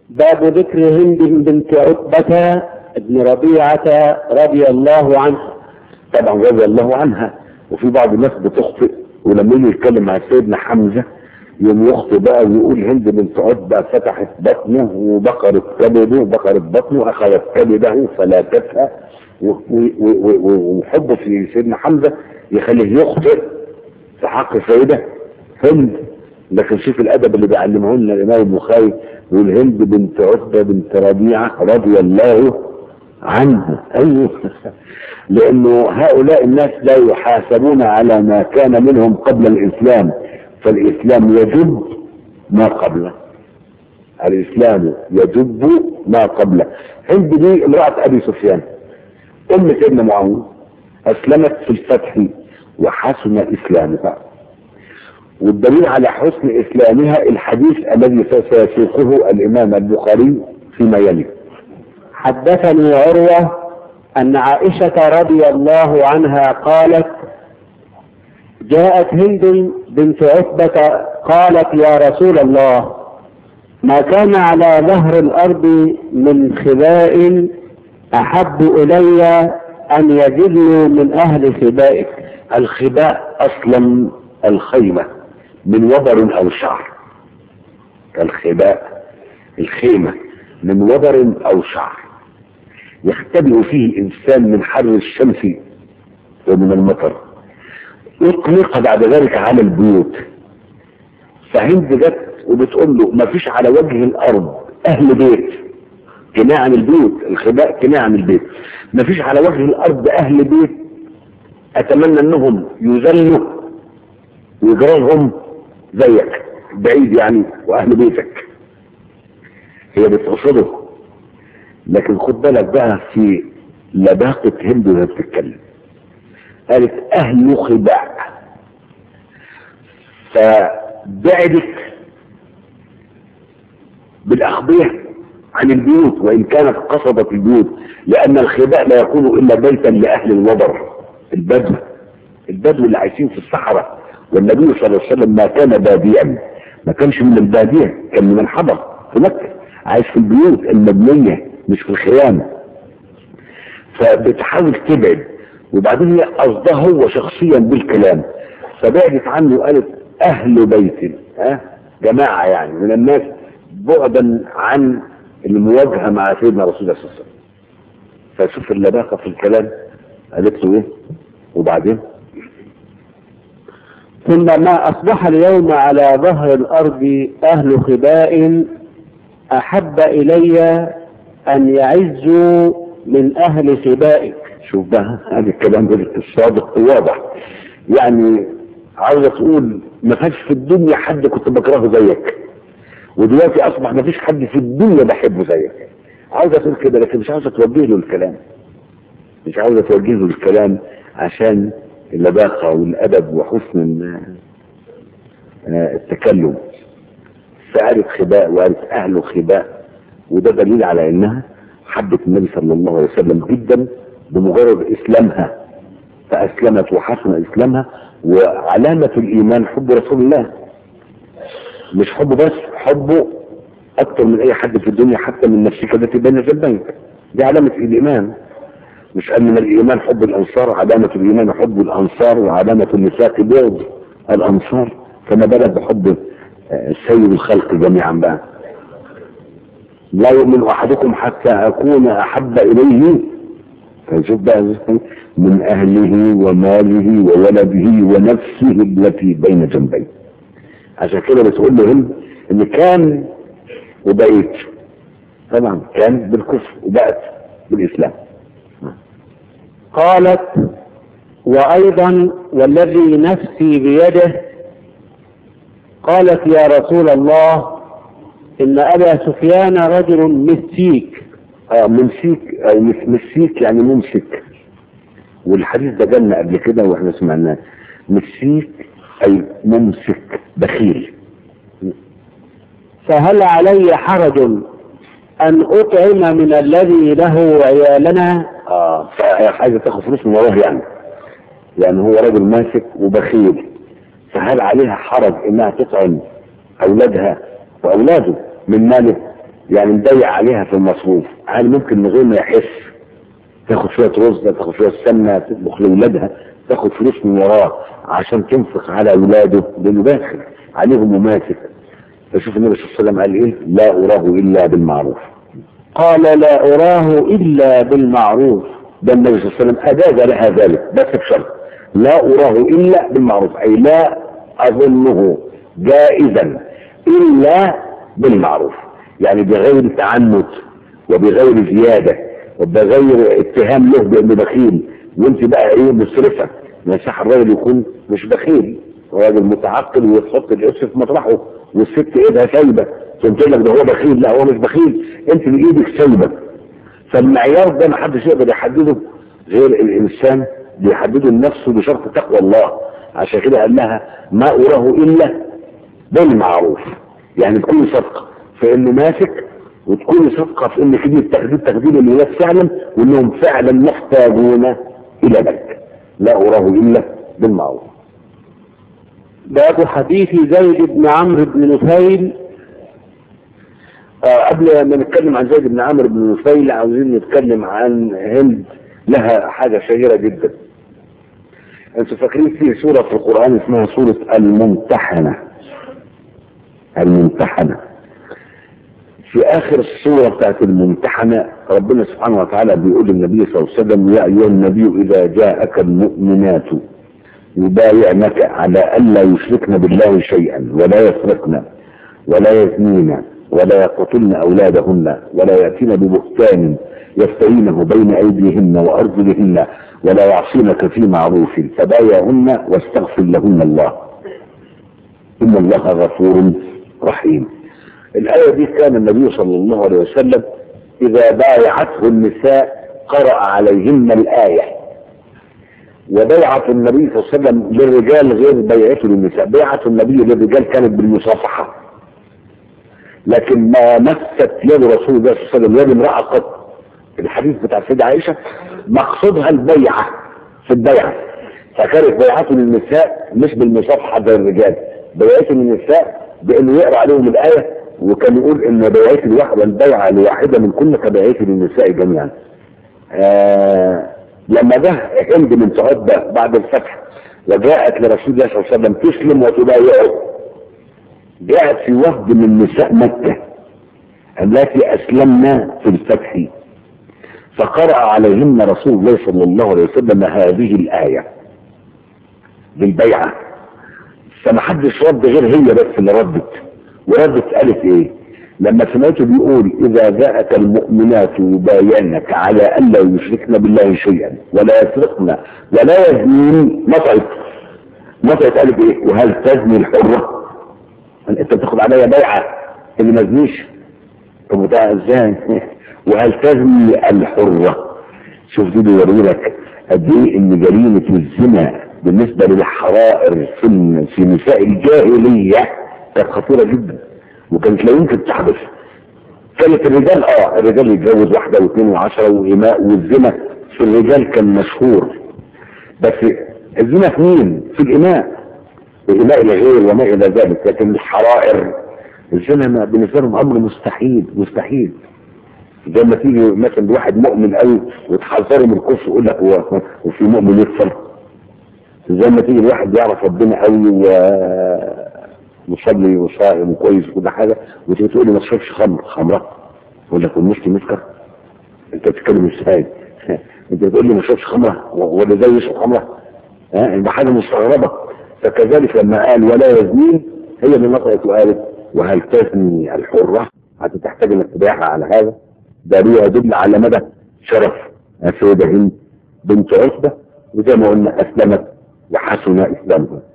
باب ذكر هند بنت عتبة بن ربيعة رضي الله عنها طبعا رضي الله عنها وفي بعض الناس بتخطئ ولما يجي يتكلم مع سيدنا حمزة يوم يخطئ بقى ويقول هند بنت عتبة فتحت بطنه وبقرت كبده وبقرت بطنه أخذت كبده فلاتتها و- و- و- و- وحبه في سيدنا حمزة يخليه يخطئ في حق السيدة هند لكن شوف الأدب اللي بيعلمه لنا الإمام البخاري يقول هند بنت عتبة بنت ربيعة رضي الله عنها أيوه لأنه هؤلاء الناس لا يحاسبون على ما كان منهم قبل الإسلام فالإسلام يجب ما قبله الإسلام يجب ما قبله هند دي امرأة أبي سفيان أم سيدنا معاوية أسلمت في الفتح وحسن إسلامها والدليل على حسن إسلامها الحديث الذي سيسوقه الإمام البخاري فيما يلي حدثني عروة أن عائشة رضي الله عنها قالت جاءت هند بنت عتبة قالت يا رسول الله ما كان على ظهر الأرض من خباء أحب إلي أن يجدنوا من أهل خبائك الخباء أصلا الخيمة من وبر أو شعر الخباء الخيمة من وبر أو شعر يختبئ فيه الإنسان من حر الشمس ومن المطر يطلق بعد ذلك على البيوت فهند جت وبتقول له ما فيش على وجه الأرض أهل بيت كناية عن البيوت الخباء كناية عن البيت ما فيش على وجه الأرض أهل بيت أتمنى أنهم يذلوا ويجرالهم زيك بعيد يعني وأهل بيتك هي بتقصده لكن خد بالك بقى في لباقة هند وهي بتتكلم قالت أهل خباء فبعدت بالأخبية عن البيوت وإن كانت قصدت البيوت لأن الخباء لا يكون إلا بيتا لأهل الوبر البدو البدو اللي عايشين في الصحراء والنبي صلى الله عليه وسلم ما كان باديا ما كانش من البادية كان من الحضر في مكة عايش في البيوت المبنية مش في الخيام فبتحاول تبعد وبعدين هي قصدها هو شخصيا بالكلام فبعدت عنه وقالت اهل بيت ها جماعة يعني من الناس بعدا عن المواجهة مع سيدنا رسول الله صلى الله عليه وسلم فشوف اللباقة في الكلام قالت له ايه وبعدين ثم ما أصبح اليوم على ظهر الأرض أهل خباء أحب إلي أن يعزوا من أهل خبائك شوف بقى هذا الكلام ده الصادق واضح يعني عاوزة تقول ما كانش في الدنيا حد كنت بكرهه زيك ودلوقتي اصبح ما فيش حد في الدنيا بحبه زيك عاوزة تقول كده لكن مش عاوزة توجه له الكلام مش عاوزة توجه له الكلام عشان اللباقة والأدب وحسن التكلم فقالت خباء وقالت أهل خباء وده دليل على إنها حبت النبي صلى الله عليه وسلم جدا بمجرد إسلامها فأسلمت وحسن إسلامها وعلامة الإيمان حب رسول الله مش حبه بس حبه أكثر من أي حد في الدنيا حتى من نفسك التي بين جنبيك دي علامة الإيمان مش قال من الإيمان حب الأنصار علامة الإيمان حب الأنصار وعلامة النفاق بغض الأنصار فما بالك بحب سيد الخلق جميعا بقى لا يؤمن أحدكم حتى أكون أحب إليه فشوف بقى من أهله وماله وولده ونفسه التي بين جنبيه عشان كده بتقول لهم إن كان وبقيت طبعا كان بالكفر وبقت بالإسلام قالت وأيضا والذي نفسي بيده قالت يا رسول الله إن أبا سفيان رجل مسيك اه ممسيك او مس- مسيك يعني ممسك والحديث ده جالنا قبل كده واحنا سمعناه مسيك اي ممسك بخيل فهل علي حرج أن أطعم من الذي له عيالنا اه عايزه تاخد فلوس من وراه يعني يعني هو راجل ماسك وبخيل فهل عليها حرج انها تطعم اولادها واولاده من ماله يعني مضيق عليها في المصروف هل ممكن من غير ما يحس تاخد شويه رز تاخد شويه سمنه تطبخ لاولادها تاخد فلوس من وراه عشان تنفق على اولاده لانه باخل عليهم مماسك فشوف النبي صلى الله عليه وسلم قال ايه لا اراه الا بالمعروف قال لا أراه إلا بالمعروف ده النبي صلى الله عليه وسلم اجاز لها ذلك بس بشرط لا اراه الا بالمعروف اي لا اظنه جائزا الا بالمعروف يعني بغير تعنت وبغير زياده وبغير اتهام له بانه بخيل وانت بقى ايه مصرفه ما يصح الراجل يكون مش بخيل راجل متعقل ويحط القرش في مطرحه والست ايدها سايبه قلت لك ده هو بخيل لا هو مش بخيل انت اللي ايدك سايبه فالمعيار ده ما حدش يقدر يحدده غير الانسان بيحدده لنفسه بشرط تقوى الله عشان كده قال لها ما اراه الا بالمعروف يعني تكون صدقه في انه ماسك وتكون صدقه في ان كده التقدير تقدير الولاد فعلا وانهم فعلا محتاجون الى ذلك لا اراه الا بالمعروف باب حديث زيد بن عمرو بن نفيل آه قبل ما نتكلم عن زيد بن عمرو بن نفيل عاوزين نتكلم عن هند لها حاجة شهيرة جدا انتوا فاكرين في سورة في القرآن اسمها سورة الممتحنة الممتحنة في اخر السورة بتاعت الممتحنة ربنا سبحانه وتعالى بيقول للنبي صلى الله عليه وسلم يا ايها النبي اذا جاءك المؤمنات يبايعنك على الا يشركن بالله شيئا ولا يسرقن ولا يزنين ولا يقتلن أولادهن ولا يأتين ببهتان يفترينه بين أيديهن وأرجلهن ولا يعصينك في معروف فبايعهن واستغفر لهن الله إن الله غفور رحيم الآية دي كان النبي صلى الله عليه وسلم إذا بايعته النساء قرأ عليهن الآية وبيعة النبي صلى الله عليه وسلم للرجال غير بيعته للنساء بيعة النبي للرجال كانت بالمصافحة لكن ما مست يد رسول الله صلى الله عليه وسلم يد امرأة قط الحديث بتاع سيدة عائشة مقصودها البيعة في البيعة فكانت بيعته للنساء مش بالمصافحة زي الرجال بيعته للنساء بانه يقرا عليهم الآية وكان يقول ان بيعتي الواحدة البيعة لواحدة من كل كبيعتي للنساء جميعا آه لما جه هند بنت عتبة بعد الفتح وجاءت لرسول الله صلى الله عليه وسلم تسلم وتبايعه جاءت في وفد من نساء مكة التي أسلمنا في الفتح فقرأ عليهن رسول الله صلى الله عليه وسلم هذه الآية بالبيعة فما حدش رد غير هي بس اللي ردت وردت قالت ايه لما سمعته بيقول اذا جاءك المؤمنات يبايعنك على الا يشركن بالله شيئا ولا يسرقن ولا يزنين نطعت نطعت قالت ايه وهل تزني الحره انت بتاخد عليا بيعه اللي ما زنيش طب ده ازاي وهل تزني الحره شوف دي بيوري لك قد ايه ان جريمه الزنا بالنسبه للحرائر في في نساء الجاهليه كانت خطيره جدا وكانت لا يمكن تحدث كانت الرجال اه الرجال يتجوز واحده واثنين وعشره وإماء والزنا في الرجال كان مشهور بس الزنا في مين؟ في الإماء الإماء الغير وما إلى ذلك لكن الحرائر الزنا بالنسبة لهم أمر مستحيل مستحيل زي ما تيجي مثلا واحد مؤمن قوي وتحذره من الكفر يقول لك هو وفي مؤمن يكفر زي ما تيجي الواحد يعرف ربنا قوي و مصلي وصائم وكويس وكل حاجه وتيجي تقول لي ما تشربش خمر خمره يقول لك المسلم يسكر انت بتتكلم ازاي انت بتقول لي ما تشربش خمره ولا زي يشرب خمره ها يبقى حاجه مستغربه فكذلك لما قال ولا يزنين هي اللي نطقت وقالت وهل تزني الحره حتى تحتاج انك تبيعها على هذا ده يدل على مدى شرف السيده هند بنت عتبه وزي ما قلنا اسلمت وحسن اسلامها